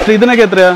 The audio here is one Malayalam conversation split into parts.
പക്ഷെ ഇതിനൊക്കെ എത്രയാ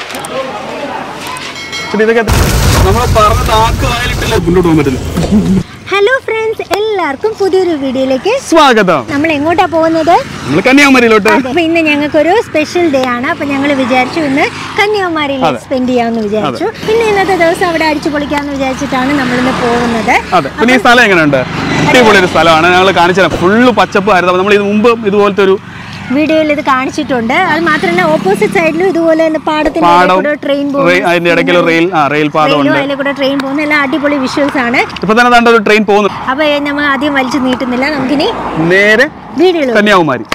ചേട്ടാ ഇതൊക്കെ എത്ര നമ്മൾ പറഞ്ഞ നാക്ക് വായിലിട്ടില്ല മുന്നോട്ട് പോകാൻ പറ്റില്ല ഹലോ ഫ്രണ്ട്സ് എല്ലാവർക്കും പുതിയൊരു വീഡിയോയിലേക്ക് സ്വാഗതം നമ്മൾ എങ്ങോട്ടാ പോകുന്നത് നമ്മൾ കന്യാകുമാരിയിലോട്ട് അപ്പൊ ഇന്ന് ഞങ്ങൾക്കൊരു സ്പെഷ്യൽ ഡേ ആണ് അപ്പൊ ഞങ്ങൾ വിചാരിച്ചു ഇന്ന് കന്യാകുമാരിയിൽ അതെ. സ്പെൻഡ് ചെയ്യാമെന്ന് വിചാരിച്ചു പിന്നെ ഇന്നത്തെ ദിവസം അവിടെ അടിച്ചു പൊളിക്കാന്ന് വിചാരിച്ചിട്ടാണ് നമ്മളിന്ന് പോകുന്നത് അതെ പിന്നെ ഈ സ്ഥലം എങ്ങനെയുണ്ട് അടിപൊളി ഒരു സ്ഥലമാണ് ഞങ്ങൾ കാണിച്ചു തരാം ഫുള്ള് പച്ചപ്പ് ആയിരുന്നു അപ്പോൾ നമ്മൾ ഇത് മുമ്പ് ഇതുപോലത്തെ ഒരു വീഡിയോയിൽ ഇത് കാണിച്ചിട്ടുണ്ട് അത് മാത്രമല്ല ഓപ്പോസിറ്റ് സൈഡിലും ഇതുപോലെ തന്നെ പാടത്തിന്റെ പാടം കൂടെ ട്രെയിൻ റെയിൽ- അതിന്റെ ഇടയ്ക്ക് റെയിൽ ആ റെയിൽ പാതം ട്രെയിനും ഉണ്ട് അതിലെ കൂടെ ട്രെയിൻ പോകുന്ന എല്ലാം അടിപൊളി വിഷ്വൽസ് ആണ് ഇപ്പൊ തന്നെ ദാണ്ട ഒരു ട്രെയിൻ പോകുന്നു അപ്പൊ നമ്മൾ ആദ്യം വലിച്ചു നീട്ടുന്നില്ല നമുക്കിനി നേരെ വീഡിയോയിൽ കന്യാകുമാരി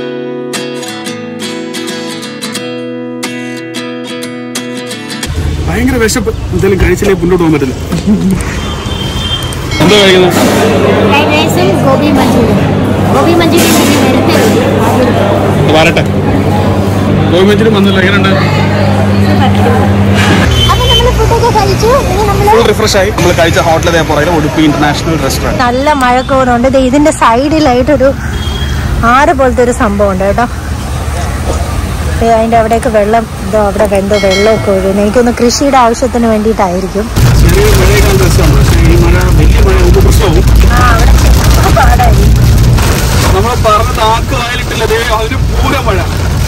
ഭയങ്കര വിശപ്പ് എന്തെങ്കിലും കഴിച്ചില്ലേ മുന്നോട്ട് പോകാൻ പറ്റില്ല എന്താ കഴിക്കുന്നത് ഫ്രൈഡ് റൈസും ഗോബി മഞ്ചൂരിയൻ ഗോബി മഞ്ചൂരിയൻ ഇനി നേരത്തെ വരും. വരട്ടെ ഗോവിമഞ്ചിനും വന്നില്ല എങ്ങനെയുണ്ട് അപ്പൊ നമ്മൾ ഫുഡൊക്കെ കഴിച്ചു ഇനി നമ്മൾ ഫുൾ റിഫ്രഷ് ആയി നമ്മൾ കഴിച്ച ഹോട്ടൽ അതേ പുറകിൽ ഉടുപ്പി ഇന്റർനാഷണൽ റെസ്റ്റോറൻറ്റ് നല്ല മഴക്കോറുണ്ട് ദേ ഇതിന്റെ സൈഡിലായിട്ടൊരു ആറ് പോലത്തെ ഒരു സംഭവം ഉണ്ട് കേട്ടോ ദേ അതിന്റെ അവിടെയൊക്കെ വെള്ളം ഇതോ അവിടെ എന്തോ വെള്ളമൊക്കെ ഒഴുകുന്നു എനിക്കൊന്ന് കൃഷിയുടെ ആവശ്യത്തിന് വേണ്ടിയിട്ടായിരിക്കും ചെറിയ മഴയേക്കാൾ രസമാണ് പക്ഷേ ഈ മഴ വലിയ മഴ ഒന്നും പ്രശ്നവും ആ അവിടെ ചെറുപ്പം പാടായി നമ്മൾ പറഞ്ഞ നാക്ക് വായിലിട്ടില്ല ദേ അതിന് പൂര മഴ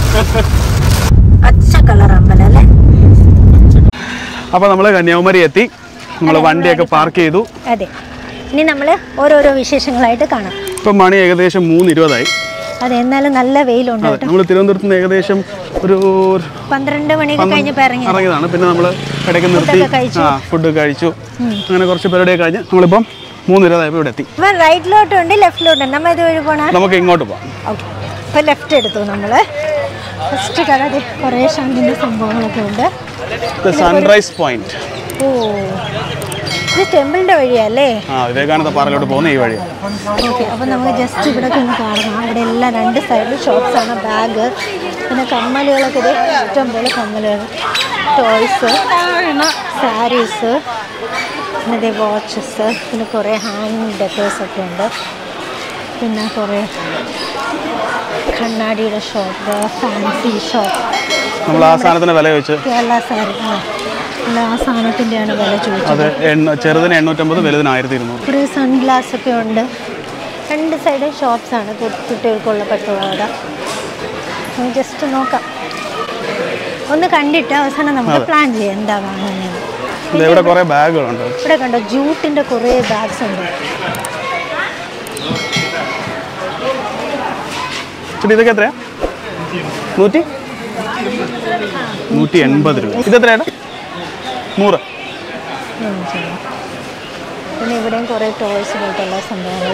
പച്ച കളർ അമ്പലം അല്ലേ അപ്പൊ നമ്മൾ കന്യാകുമാരി എത്തി നമ്മൾ വണ്ടിയൊക്കെ പാർക്ക് ചെയ്തു അതെ ഇനി നമ്മൾ ഓരോരോ വിശേഷങ്ങളായിട്ട് കാണാം ഇപ്പം മണി ഏകദേശം മൂന്ന് ഇരുപതായി അതെ എന്നാലും നല്ല വെയിലുണ്ട് അതെ കേട്ടോ നമ്മൾ തിരുവനന്തപുരത്ത് നിന്ന് ഏകദേശം ഒരു പന്ത്രണ്ട് മണിയൊക്കെ കഴിഞ്ഞപ്പോൾ ഇറങ്ങി ഇറങ്ങിയതാണ് പിന്നെ നമ്മൾ ഇടയ്ക്ക് നിർത്തി ഫുഡൊക്കെ കഴിച്ചു. ആ ഫുഡ് കഴിച്ചു അങ്ങനെ കുറച്ച് പരിപാടിയൊക്കെ കഴിഞ്ഞ് നമ്മളിപ്പം മൂന്ന് ഇരുപതായപ്പോൾ ഇവിടെ എത്തി ഇപ്പം റൈറ്റിലോട്ടുണ്ട് ലെഫ്റ്റിലോട്ടുണ്ട് നമ്മൾ ഇത് വഴി പോണ നമുക്ക് ഇങ്ങോട്ട് പോകാം ഓക്കെ ഇപ്പം ലെഫ്റ്റ് എടുത്തു നമ്മൾ ഫസ്റ്റ് കട കുറേ ഷാണ്ടിൻ്റെ സംഭവങ്ങളൊക്കെ ഉണ്ട് ഇത് സൺറൈസ് പോയിന്റ് ഓ ഇത് ടെമ്പിളിൻ്റെ വഴിയല്ലേ ആ വിവേകാനന്ദ പാറയിലോട്ട് പോകുന്ന ഈ വഴി ഓക്കെ അപ്പോൾ നമുക്ക് ജസ്റ്റ് ഇവിടെ ഒന്ന് കാണാം ഇവിടെ എല്ലാം രണ്ട് സൈഡിലും ഷോപ്സ് ആണ് ബാഗ് പിന്നെ കമ്മലുകളൊക്കെ ഇത് ഇഷ്ടം പോലെ കമ്മലുകൾ ടോയ്സ് സാരീസ് പിന്നെ ഇതേ വാച്ചസ് പിന്നെ കുറേ ഹാങ്ങിങ് ഡെക്കേഴ്സ് ഒക്കെ ഉണ്ട് പിന്നെ കുറേ കണ്ണാടിയുടെ ഷോപ്പ് ഫാൻസി ഷോപ്പ് നമ്മൾ ആ സാധനത്തിന് വില ചോദിച്ചു കേരള സാരി ആ അല്ല ആ സാധനത്തിൻ്റെയാണ് വില ചോദിച്ചത് അത് എണ്ണ ചെറുതിന് എണ്ണൂറ്റമ്പത് വലുതിന് ആയിരത്തി ഇരുന്നൂറ് കുറേ സൺഗ്ലാസ് ഒക്കെ ഉണ്ട് രണ്ട് സൈഡും ഷോപ്സ് ആണ് കു- കുട്ടികൾക്കുള്ള പെട്ടുപാട ജസ്റ്റ് നോക്കാം ഒന്ന് കണ്ടിട്ട് അവസാനം നമുക്ക് പ്ലാൻ ചെയ്യാം എന്താ വാങ്ങുന്നത് ഇത് ഇവിടെ കുറേ ബാഗുകളുണ്ട് ഇവിടെ കണ്ടോ ജൂട്ടിൻ്റെ കുറേ ബാഗ്സ് ഉണ്ട് ചേട്ടാ ഇതൊക്കെ എത്രയാ നൂറ്റി നൂറ്റി എൺപത് രൂപ ഇത് എത്രയാണ് നൂറ് ഉം, ശരി. പിന്നെ ഇവിടെയും കുറേ ടോയ്സ് പോയിട്ടുള്ള സംഭവങ്ങൾ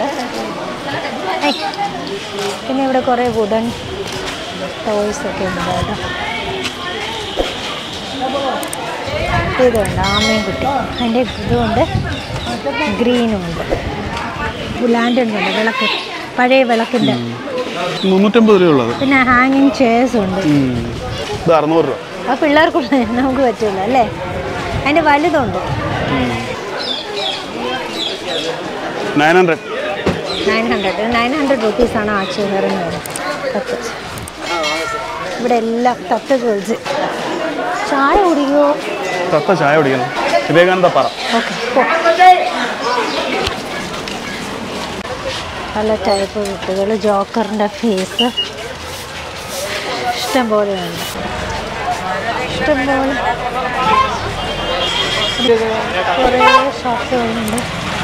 പിന്നെ ഇവിടെ കുറേ വുഡൻ ടോയ്സ് ഒക്കെ ഉണ്ട് കേട്ടോ ഇതുണ്ട് ആമയും കുട്ടി അതിൻ്റെ ഇതുമുണ്ട് ഗ്രീനും ഉണ്ട് ലാൻഡനും ഉണ്ട് വിളക്ക് പഴയ വിളക്കിൻ്റെ മുന്നൂറ്റമ്പത് രൂപ ഉള്ളത് പിന്നെ ഹാങ്ങിങ് ചെയർസ് ഉണ്ട് ഉം. ഇത് അറുന്നൂറ് രൂപ ആ പിള്ളേർക്കുള്ള നമുക്ക് പറ്റില്ല അല്ലേ അതിൻ്റെ വലുതുണ്ട് nine hundred nine hundred nine hundred റുപ്പീസാണ് ആ ചെയറിന് തത്ത് ഇവിടെ എല്ലാം തത്ത് ഗേൾസ് ചായ കുടിക്കുമോ തത്ത ചായ കുടിക്കണം വിവേകാനന്ദ പറ ഓക്കെ പല ടൈപ്പ് കുട്ടികൾ ജോക്കറിൻ്റെ ഫേസ് ഇഷ്ടം പോലെയുണ്ട് ഇഷ്ടം പോലെ കുറേ ഷോപ്പുകളുണ്ട്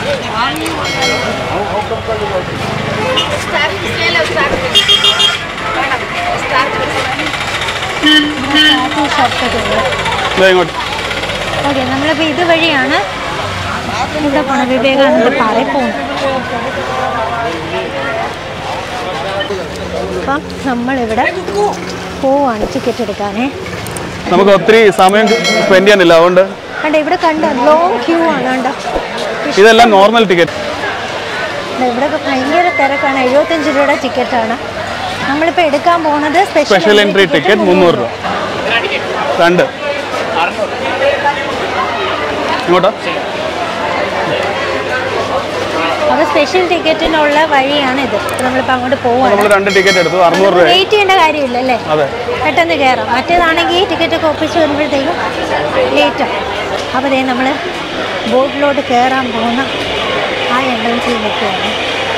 ഷോപ്പൊക്കെ ഉണ്ട് ഇതാ ഇങ്ങോട്ട് ഓക്കെ നമ്മളിപ്പോൾ ഇതുവഴിയാണ് ഇവിടെ പോണ വിവേകാനന്ദ പാറയിൽ പോകുന്നത് അപ്പം നമ്മളിവിടെ പോവാണ് ടിക്കറ്റ് എടുക്കാനേ നമുക്ക് ഒത്തിരി സമയം സ്പെൻഡ് ചെയ്യാനില്ല അതുകൊണ്ട് കണ്ടോ ഇവിടെ കണ്ടോ ലോങ് ക്യൂ ആണ് കണ്ടോ ഇതെല്ലാം നോർമൽ ടിക്കറ്റ് ദേ ഇവിടെ ഭയങ്കര തിരക്കാണ് എഴുപത്തഞ്ച് രൂപയുടെ ടിക്കറ്റാണ് നമ്മളിപ്പോൾ എടുക്കാൻ പോകുന്നത് സ്പെഷ്യൽ എൻട്രി ടിക്കറ്റ് മുന്നൂറ് രൂപ രണ്ട് ഇങ്ങോട്ടാ അപ്പോൾ സ്പെഷ്യൽ ടിക്കറ്റിനുള്ള വഴിയാണ് ഇത് നമ്മളിപ്പോൾ അങ്ങോട്ട് പോവാണ് നമ്മൾ രണ്ട് ടിക്കറ്റ് എടുത്തു അറുന്നൂറ് രൂപ വെയിറ്റ് ചെയ്യേണ്ട കാര്യമില്ല അല്ലേ അതെ പെട്ടെന്ന് കയറാം മറ്റേതാണെങ്കിൽ ഒക്കെ ഒപ്പിച്ച് വരുമ്പോഴത്തേക്കും ലേറ്റാവും അപ്പോൾ ദേ നമ്മൾ ബോട്ടിലോട്ട് കയറാൻ പോകുന്ന ആ എൻട്രൻസിൽ നിൽക്കുകയാണ്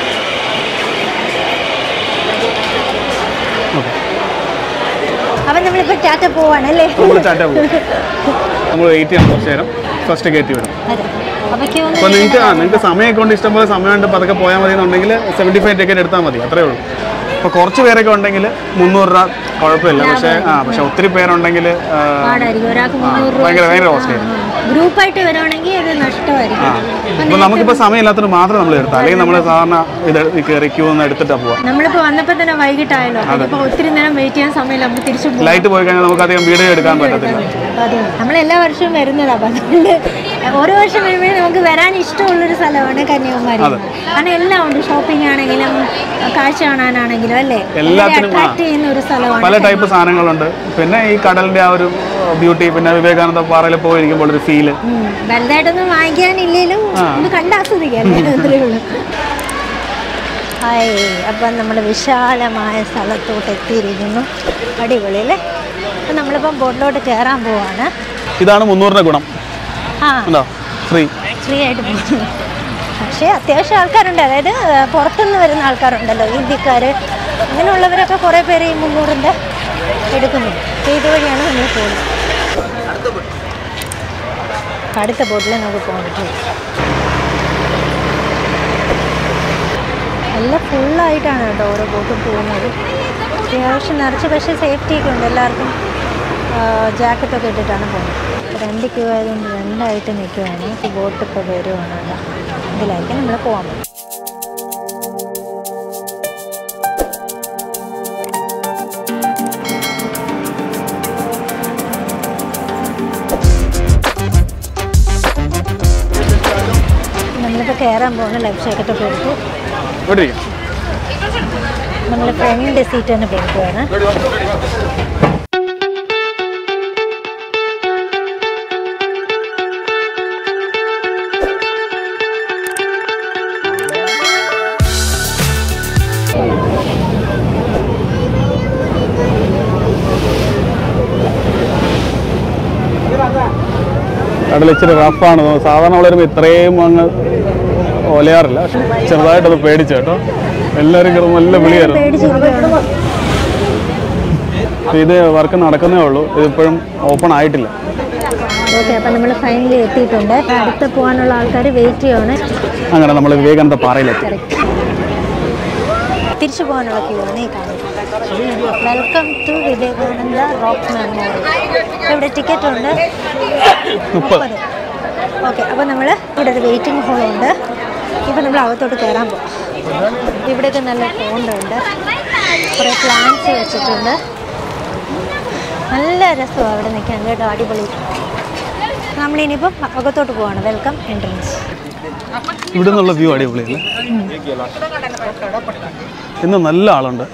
അപ്പം നമ്മളിപ്പോൾ ടാറ്റ പോവാണല്ലേ നമ്മൾ ചാറ്റ പോകും നമ്മൾ വെയിറ്റ് ചെയ്യണം കുറച്ച് നേരം ഫസ്റ്റ് കയറ്റി വരും അതെ അപ്പോൾ ക്യൂ അപ്പോൾ നിങ്ങൾക്ക് ആ നിങ്ങൾക്ക് സമയമൊക്കെ കൊണ്ട് ഇഷ്ടംപോലെ സമയമുണ്ട് പതുക്കെ പോയാൽ മതി എന്നുണ്ടെങ്കിൽ സെവൻറ്റി ഫൈവ് ടിക്കറ്റ് എടുത്താൽ മതി അത്രേ ഉള്ളൂ അപ്പോൾ കുറച്ച് പേരൊക്കെ ഉണ്ടെങ്കിൽ മുന്നൂറ് രൂപ കുഴപ്പമില്ല പക്ഷേ ആ പക്ഷേ ഒത്തിരി പേരുണ്ടെങ്കിൽ ആ, പാടായിരിക്കും ഒരാൾക്ക് ആ, മുന്നൂറ് രൂപ ഭയങ്കര ഭയങ്കര കോസ്റ്റ് ഗ്രൂപ്പായിട്ട് വരുവാണെങ്കിൽ അത് നഷ്ടമായിരിക്കും അപ്പോൾ നമുക്കിപ്പോൾ സമയമില്ലാത്തത് മാത്രം നമ്മൾ എടുത്താൽ അല്ലെങ്കിൽ നമ്മൾ സാധാരണ ഇത് കയറി ക്യൂ ഒന്ന് എടുത്തിട്ടാണ് പോവാം നമ്മളിപ്പോൾ വന്നപ്പോൾ തന്നെ വൈകിട്ടായല്ലോ അപ്പോൾ ഒത്തിരി നേരം വെയിറ്റ് ചെയ്യാൻ സമയമില്ല നമുക്ക് തിരിച്ചു പോകാം ലൈറ്റ് പോയി കഴിഞ്ഞാൽ നമുക്ക് അധികം വീഡിയോ എടുക്കാൻ പറ്റത്തില്ല അതെ നമ്മൾ എല്ലാ വർഷവും വരുന്നതാണ് അപ്പം അതുകൊണ്ട് ഓരോ വർഷം വരുമ്പോഴേ നമുക്ക് വരാൻ ഇഷ്ടമുള്ളൊരു സ്ഥലമാണ് കന്യാകുമാരി കാരണം എല്ലാം ഉണ്ട് ഷോപ്പിംഗ് ആണെങ്കിലും കാഴ്ച കാണാനാണെങ്കിലും അല്ലേ എല്ലാത്തിനും ആ. അട്രാക്ട് ചെയ്യുന്ന ഒരു സ്ഥലമാണ് പല ടൈപ്പ് സാധനങ്ങളുണ്ട് പിന്നെ ഈ കടലിന്റെ ആ ഒരു ബ്യൂട്ടി പിന്നെ വിവേകാനന്ദ പാറയിൽ പോയിരിക്കുമ്പോൾ ഒരു ഫീല് ഉം. വലുതായിട്ടൊന്നും വാങ്ങിക്കാനില്ലെങ്കിലും ഒന്ന് കണ്ട് ആസ്വദിക്കാം അത്രേ ഉള്ളൂ ഹായ് അപ്പം നമ്മൾ വിശാലമായ സ്ഥലത്തോട്ട് എത്തിയിരിക്കുന്നു അടിപൊളി അല്ലേ അപ്പം നമ്മളിപ്പം ബോട്ടിലോട്ട് കയറാൻ പോവാണ് ഇതാണ് മുന്നൂറിന്റെ ഗുണം ആ ഉണ്ടോ ഫ്രീ ഫ്രീ ആയിട്ട് പോകുന്നു പക്ഷേ അത്യാവശ്യം ആൾക്കാരുണ്ട് അതായത് ആ, പുറത്തുനിന്ന് വരുന്ന ആൾക്കാരുണ്ടല്ലോ ഇന്ത്യക്കാർ അങ്ങനെയുള്ളവരൊക്കെ കുറേ പേര് ഈ മുന്നൂറിൻ്റെ എടുക്കുന്നുണ്ട് അപ്പോൾ ഇതുവഴിയാണ് നമ്മൾ പോകുന്നത് അടുത്ത ബോട്ടിൽ നമുക്ക് പോകാൻ പറ്റും എല്ലാം ഫുള്ളായിട്ടാണ് കേട്ടോ ഓരോ ബോട്ടും പോകുന്നത് അത്യാവശ്യം നിറച്ച് പക്ഷേ സേഫ്റ്റി ഒക്കെ ഉണ്ട് എല്ലാവർക്കും ജാക്കറ്റൊക്കെ ഇട്ടിട്ടാണ് പോകുന്നത് രണ്ട് ക്യൂ ആയതുകൊണ്ട് രണ്ടായിട്ട് നിൽക്കുവാണ് ഈ ബോട്ട് ഇപ്പോൾ വരുവാണ് കേട്ടോ ഇതിലായിരിക്കും നമ്മൾ പോകാൻ പറ്റും നമ്മളിപ്പോൾ കയറാൻ പോകുന്ന ലൈഫ് ജാക്കറ്റൊക്കെ എടുത്ത് ഇവിടെ ഇരിക്കാം നമ്മൾ ഫ്രണ്ട് സീറ്റ് തന്നെ കൊടുക്കുകയാണ് കടൽ ഇച്ചിരി റഫാണ് സാധാരണ വളരുമ്പോൾ ഇത്രയും അങ്ങ് ഒലയാറില്ല പക്ഷെ ചെറുതായിട്ടത് പേടിച്ചു കേട്ടോ എല്ലാവരും കയറുമ്പോൾ നല്ല വിളിയായിരുന്നു പേടിച്ചിരിക്കുകയാണ് അപ്പോൾ ഇത് വർക്ക് നടക്കുന്നേ ഉള്ളൂ ഇതിപ്പോഴും ഓപ്പൺ ആയിട്ടില്ല ഓക്കെ അപ്പം നമ്മൾ ഫൈനലി എത്തിയിട്ടുണ്ട് അടുത്ത് പോകാനുള്ള ആൾക്കാർ വെയിറ്റ് ചെയ്യാണ് അങ്ങനെ നമ്മൾ വിവേകാനന്ദ പാറയിലെത്തി തിരിച്ചു പോകാനുള്ള ക്യൂ ആണ് ഈ കാണുന്നത് welcome to Vivekananda rock memorial ഇവിടെ ടിക്കറ്റ് ഉണ്ട് മുപ്പത് ഓക്കെ അപ്പോൾ നമ്മൾ ഇവിടെ ഒരു വെയിറ്റിംഗ് ഹോളുണ്ട് ഇപ്പോൾ നമ്മൾ അകത്തോട്ട് കയറാൻ പോകും ഇവിടെയൊക്കെ നല്ല ഫോണ്ടുണ്ട് കുറേ പ്ലാന്റ്സ് വെച്ചിട്ടുണ്ട് നല്ല രസമാണ് അവിടെ നിൽക്കാൻ കേട്ടോ അടിപൊളി നമ്മളിനിയിപ്പം അകത്തോട്ട് പോവാണ് വെൽക്കം എൻട്രൻസ് ഇവിടെ നിന്നുള്ള വ്യൂ അടിപൊളിയല്ലേ ഇന്ന് നല്ല ആളുണ്ട്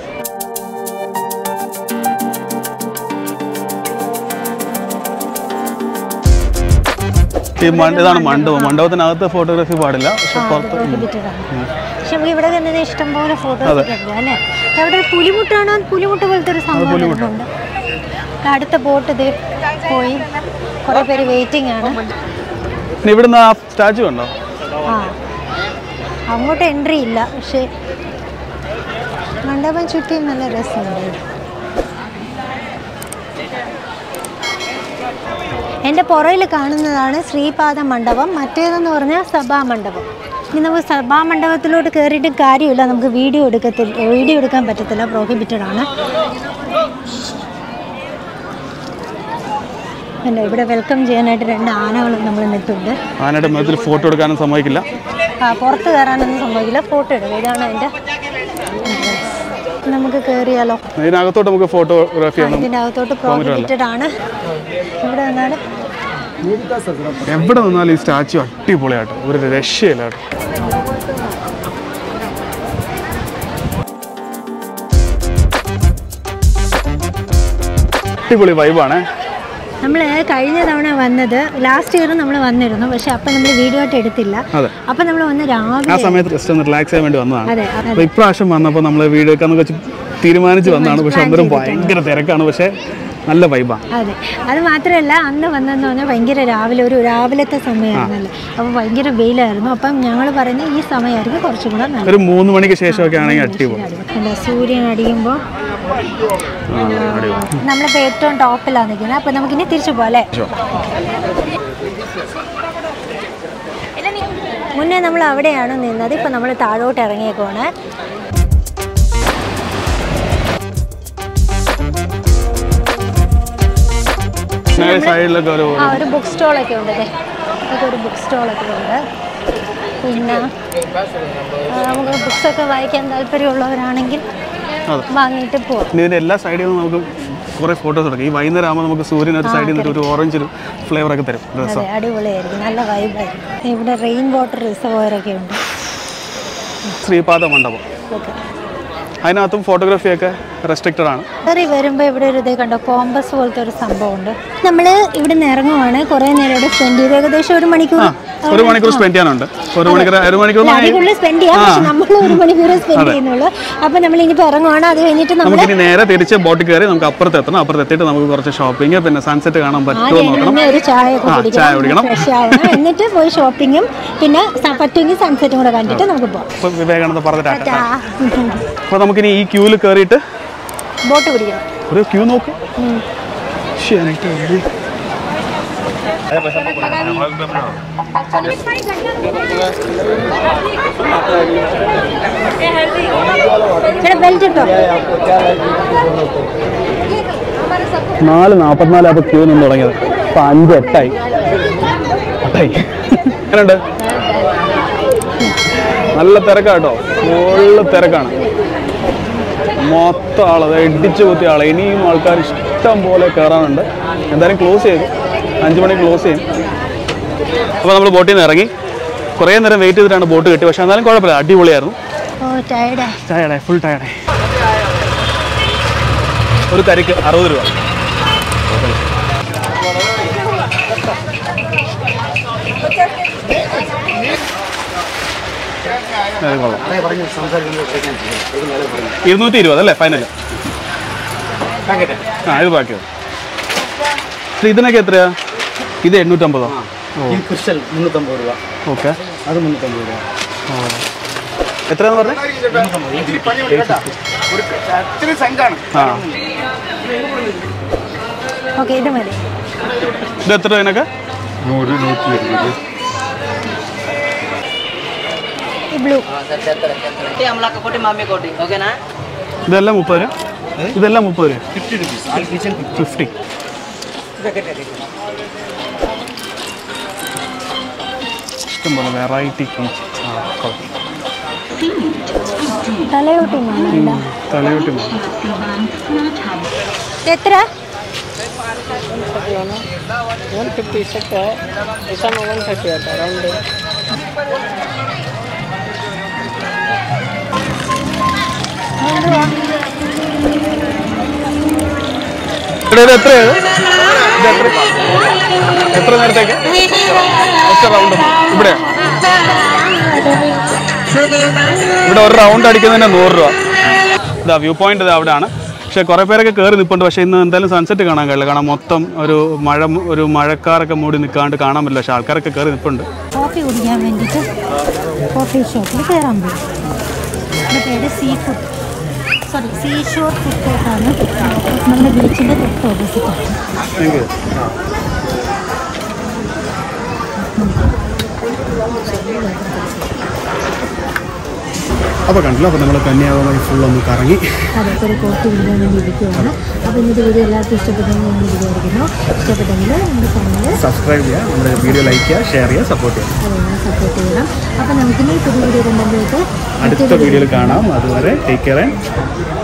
ഈ മണ്ഡ ഇതാണ് മണ്ഡപം മണ്ഡപത്തിനകത്ത് ഫോട്ടോഗ്രാഫി പാടില്ല പക്ഷെ പുറത്ത് ഉം. പ്രൊഹിബിറ്റഡാണ് പക്ഷെ നമുക്ക് ഇവിടെ തന്നെ ഇഷ്ടംപോലെ ഫോട്ടോസ് ഒക്കെ ഉണ്ട് അല്ലേ അവിടെ ഒരു പുലിമുട്ടാണോ പുലിമുട്ട് പോലത്തെ ഒരു സംഭവം വരുന്നുണ്ട് അടുത്ത ബോട്ട് ഇത് പോയി കുറേ പേര് വെയിറ്റിംഗ് ആണ് പിന്നെ ഇവിടുന്ന് ആ സ്റ്റാച്ചു ഉണ്ടോ ആ അങ്ങോട്ട് എൻട്രി ഇല്ല പക്ഷേ മണ്ഡപം ചുറ്റിയും നല്ല രസമുണ്ട് എൻ്റെ പുറയിൽ കാണുന്നതാണ് ശ്രീപാദ മണ്ഡപം മറ്റേതെന്ന് പറഞ്ഞാൽ സഭാമണ്ഡപം ഇനി നമുക്ക് സഭാമണ്ഡപത്തിലോട്ട് കയറിയിട്ട് കാര്യമില്ല നമുക്ക് വീഡിയോ എടുക്കത്തില്ല വീഡിയോ എടുക്കാൻ പറ്റത്തില്ല പ്രോഹിബിറ്റഡ് ആണ് അല്ല ഇവിടെ വെൽക്കം ചെയ്യാനായിട്ട് രണ്ട് ആനകളും നമ്മൾ നിൽക്കുന്നുണ്ട് ആനയുടെ മുഖത്തിൽ ഫോട്ടോ എടുക്കാനും സമ്മതിക്കില്ല ആ പുറത്ത് കയറാനൊന്നും സംഭവിക്കില്ല ഫോട്ടോ എടുക്കുക ഇതാണ് അതിൻ്റെ നമുക്ക് കയറിയാലോ ഇതിനകത്തോട്ട് നമുക്ക് ഫോട്ടോഗ്രാഫി ഒന്നും ഇതിൻ്റെ അകത്തോട്ട് പ്രോഹിബിറ്റഡ് ആണ് ഇവിടെ നിന്നാണ് എവിടെ നിന്നാലും ഈ സ്റ്റാച്ചു അടിപൊളിയാട്ടോ ഒരു രക്ഷയില്ല കേട്ടോ അടിപൊളി വൈബാണ് നമ്മൾ കഴിഞ്ഞ തവണ വന്നത് ലാസ്റ്റ് ഇയർ നമ്മൾ വന്നിരുന്നു പക്ഷെ അപ്പം നമ്മൾ വീഡിയോ ആയിട്ട് എടുത്തില്ല അതെ അപ്പം നമ്മൾ വന്ന് ആ രാവിലെ സമയത്ത് ജസ്റ്റ് ഒന്ന് റിലാക്സ് ചെയ്യാൻ വേണ്ടി വന്നതാണ് അതെ അതെ അപ്പോൾ ഇപ്രാവശ്യം വന്നപ്പോൾ നമ്മൾ വീഡിയോ എടുക്കാന്ന് വെച്ച് തീരുമാനിച്ച് വന്നതാണ് പക്ഷെ അന്നേരം ഭയങ്കര തിരക്കാണ് പക്ഷേ നല്ല വൈബാണ് അതെ അത് മാത്രമല്ല അന്ന് വന്നെന്ന് പറഞ്ഞാൽ ഭയങ്കര രാവിലെ ഒരു രാവിലത്തെ സമയമായിരുന്നല്ലോ അപ്പോൾ ഭയങ്കര വെയിലായിരുന്നു അപ്പം ഞങ്ങൾ പറയുന്നത് ഈ സമയമായിരിക്കും കുറച്ചും കൂടെ നല്ലത് ഒരു മൂന്ന് മണിക്ക് ശേഷമൊക്കെ ആണെങ്കിൽ അടിപൊളി അല്ല സൂര്യൻ അടിയുമ്പോൾ നമ്മളിപ്പോൾ ഏറ്റവും ടോപ്പിലാണ് നിൽക്കുന്നത് അപ്പം നമുക്കിനി തിരിച്ചു പോകാം അല്ലേ മുന്നേ നമ്മൾ അവിടെയാണ് നിന്നത് ഇപ്പം നമ്മൾ താഴോട്ട് ഇറങ്ങിയേക്കുവാണ് സൈഡിലൊക്കെ ഒരു ആ ഒരു ബുക്ക് സ്റ്റോളൊക്കെ ഉണ്ട് അതെ ഇതൊക്കെ ഒരു ബുക്ക് സ്റ്റോളൊക്കെ ഉണ്ട് പിന്നെ ആ, നമുക്ക് ബുക്സൊക്കെ വായിക്കാൻ താല്പര്യമുള്ളവരാണെങ്കിൽ അതെ. വാങ്ങിയിട്ട് പോവാം പിന്നെ ഇതിന്റെ എല്ലാ സൈഡിൽ നിന്നും നമുക്ക് കുറേ ഫോട്ടോസ് എടുക്കാം ഈ വൈകുന്നേരം ആകുമ്പോൾ നമുക്ക് സൂര്യൻ ഒരു സൈഡിൽ നിന്നിട്ട് ഒരു ഓറഞ്ച് ഒരു ഫ്ലേവർ ഒക്കെ തരും രസം അതെ അടിപൊളിയായിരിക്കും നല്ല വൈബായിരിക്കും ഇവിടെ റെയിൻ വാട്ടർ റിസർവോയറൊക്കെ ഉണ്ട് ശ്രീപാദ മണ്ഡപം ഓക്കെ അതിനകത്തും ഫോട്ടോഗ്രാഫിയൊക്കെ റെസ്ട്രിക്റ്റഡ് ആണ് കയറി വരുമ്പോൾ ഇവിടെ ഒരു ഇത് കണ്ടോ കോമ്പസ് പോലത്തെ ഒരു സംഭവമുണ്ട് നമ്മൾ ഇവിടെ നിന്ന് ഇറങ്ങുവാണ് കുറേ നേരം ഇവിടെ സ്പെൻഡ് ചെയ്ത് ഏകദേശം ഒരു മണിക്കൂർ ഒരു മണിക്കൂർ സ്പെൻഡ് ചെയ്യാനുണ്ട് ഒരു മണിക്കൂർ ഒരു മണിക്കൂർ അല്ല, അതിൽ കൂടുതൽ സ്പെൻഡ് ചെയ്യാം പക്ഷെ നമ്മൾ ഒരു മണിക്കൂർ സ്പെൻഡ് ചെയ്യുന്നുള്ളൂ അപ്പം നമ്മൾ ഇനിയിപ്പോൾ ഇറങ്ങുവാണ് അത് കഴിഞ്ഞിട്ട് നമ്മൾ നമുക്കിനി നേരെ തിരിച്ച് ബോട്ടിൽ കയറി നമുക്ക് അപ്പുറത്ത് എത്തണം അപ്പുറത്ത് എത്തിയിട്ട് നമുക്ക് കുറച്ച് ഷോപ്പിംഗ് പിന്നെ സൺസെറ്റ് കാണാൻ പറ്റുമോ ആദ്യം നോക്കണം മുന്നേ ഒരു ചായ ഒക്കെ ആ, ചായ കുടിക്കണം. കുടിക്കണം ഫ്രഷ് ആവണം എന്നിട്ട് പോയി ഷോപ്പിങ്ങും പിന്നെ സ- പറ്റുമെങ്കിൽ സൺസെറ്റും കൂടെ കണ്ടിട്ട് നമുക്ക് പോകാം ഇപ്പൊ വിവേകാനന്ദ പറഞ്ഞിട്ടാണ് ടാ. അപ്പോൾ നമുക്കിനി ഈ ക്യൂവിൽ കയറിയിട്ട് ബോട്ട് പിടിക്കണം ഒരു ക്യൂ നോക്ക് ഉം. ശ്ശേ, എനിക്ക് വയ്യ. ഇവിടെ ബെൽറ്റ് ഇട്ടോ നാല് നാൽപ്പത്തിനാല് അപ്പോൾ ക്യൂ നിന്ന് തുടങ്ങിയത് ഇപ്പം അഞ്ച് എട്ടായി എട്ടായി എങ്ങനെയുണ്ട് നല്ല തിരക്കാട്ടോ ഫുള്ള് തിരക്കാണ് മൊത്തം ആളത് ഇടിച്ചു കുത്തിയ ആളെ ഇനിയും ആൾക്കാർ ഇഷ്ടം പോലെ കയറാനുണ്ട് എന്തായാലും ക്ലോസ് ചെയ്തു അഞ്ച് മണിക്ക് ക്ലോസ് ചെയ്യും അപ്പോൾ നമ്മൾ ബോട്ടിൽ നിന്ന് ഇറങ്ങി കുറേ നേരം വെയിറ്റ് ചെയ്തിട്ടാണ് ബോട്ട് കിട്ടി പക്ഷേ എന്നാലും കുഴപ്പമില്ല അടിപൊളിയായിരുന്നു ഓ ടയർഡായി ടയർഡായി ഫുൾ ടയർഡായി ഒരു കരിക്ക് അറുപത് രൂപ അത് കൊള്ളാം. ഇരുന്നൂറ്റി ഇരുപത് അല്ലേ ഫൈനൽ ആ ഇത് ബാക്കിയോ ഇതിനൊക്കെ എത്രയാ ഇത് എണ്ണൂറ്റമ്പതോ ഈ ക്രിസ്റ്റൽ മുന്നൂറ്റമ്പത് രൂപ ഓക്കെ അത് മുന്നൂറ്റമ്പത് രൂപ എത്രയാന്ന് പറഞ്ഞേ ആ ഓക്കെ ഇത് മതി ഇത് എത്ര രൂപ നൂറ് നൂറ്റി ഇരുപത് ഈ ബ്ലൂ అమలాక కోటి మమ్మీ కోటి ఓకేనా ഇതെല്ലാം മുപ്പത് രൂപ ഇതെല്ലാം മുപ്പത് രൂപ ഫിഫ്റ്റി റുപ്പീസ് ആൾ കിച്ചൺ ഫിഫ്റ്റി ഇഷ്ടംപോലെ വെറൈറ്റി തലയോട്ടി മാണല്ല തലയോട്ടി എത്ര వన్ ఫిఫ్టీ సెట్ ఇసాన్ వన్ థర్టీ అట రౌండ్ എന്തുവാ ഇവിടെ ഇത് എത്രയാണ് ഇത് എത്ര എത്ര നേരത്തേക്ക് ഒറ്റ റൗണ്ട് ഇവിടെ ഇവിടെ ഒരു റൗണ്ട് അടിക്കുന്നതിന് നൂറ് രൂപ ഇതാ വ്യൂ പോയിന്റ് ഇത് അവിടെയാണ് പക്ഷേ കുറേ പേരൊക്കെ കയറി നിൽപ്പുണ്ട് പക്ഷേ ഇന്ന് എന്തായാലും സൺസെറ്റ് കാണാൻ കഴിയില്ല കാരണം മൊത്തം ഒരു മഴ ഒരു മഴക്കാരൊക്കെ മൂടി നിൽക്കാണ്ട് കാണാൻ പറ്റില്ല പക്ഷേ ആൾക്കാരൊക്കെ കയറി നിൽപ്പുണ്ട് കോഫി കുടിക്കാൻ വേണ്ടിയിട്ട് കോഫി ഷോപ്പിൽ കയറാൻ പോയി എൻ്റെ പേര് sea food sorry sea shore food കോർട്ടാണ് നമ്മുടെ ബീച്ചിൻ്റെ തൊട്ട് ഓപ്പോസിറ്റാണ് താങ്ക് യു അപ്പോൾ കണ്ടില്ല അപ്പോൾ നമ്മൾ കന്യാകുമാരി ഫുൾ ഒന്ന് കറങ്ങി അതൊക്കെ ഒരു കോഫി കുടിക്കാൻ വേണ്ടി ഇരിക്കുകയാണ് അപ്പോൾ ഇന്നത്തെ വീഡിയോ എല്ലാവർക്കും ഇഷ്ടപ്പെട്ടെന്ന് ഞാൻ വിചാരിക്കുന്നു ഇഷ്ടപ്പെട്ടെങ്കിൽ നമ്മുടെ ചാനൽ സബ്സ്ക്രൈബ് ചെയ്യുക നമ്മുടെ വീഡിയോ ലൈക്ക് ചെയ്യുക ഷെയർ ചെയ്യുക സപ്പോർട്ട് ചെയ്യുക അതുപോലെ സപ്പോർട്ട് ചെയ്യണം അപ്പോൾ നമുക്കിനി പുതിയ വീഡിയോ കണ്ടുമ്പോഴേക്ക് അടുത്ത വീഡിയോയിൽ കാണാം അതുവരെ ടേക്ക് കെയർ